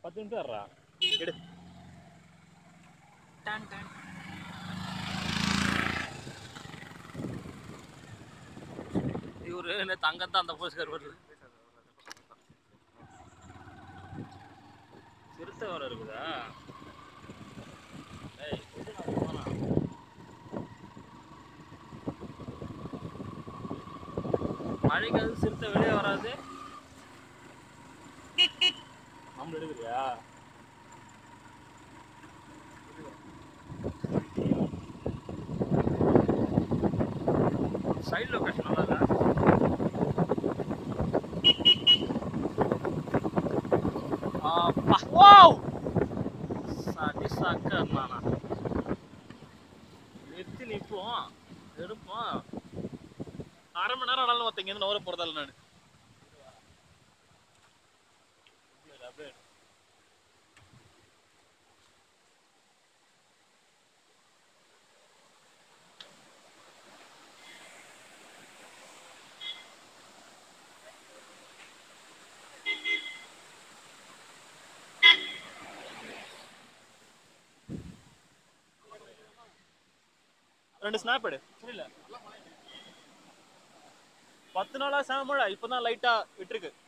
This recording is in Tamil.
பத்து நிமிஷம் வர்றா எடு டான் டான் இவரு என்ன தங்கத்தான் அந்த போஸ்கர் வருது சிறுத்தை வர இருக்குதா ஏய், விடு நான் போறேன். மழைக்கு அது சிறுத்தை வெளியே வராது நம்மள எடுக்குறியா சைடு லொகேஷன் நல்லா இல்லை அப்பா வாவ் சடி சக்கர் நானா நிறுத்தி நிற்போம் எடுப்போம் அரை மணி நேரம் ஆனாலும் மற்ற இங்கேருந்து நவர போகிறதால நான் ரெண்டு ஸ்னாப் எடு புரியல பத்து நாளா செம மழை இப்பதான் லைட்டா விட்டுருக்கு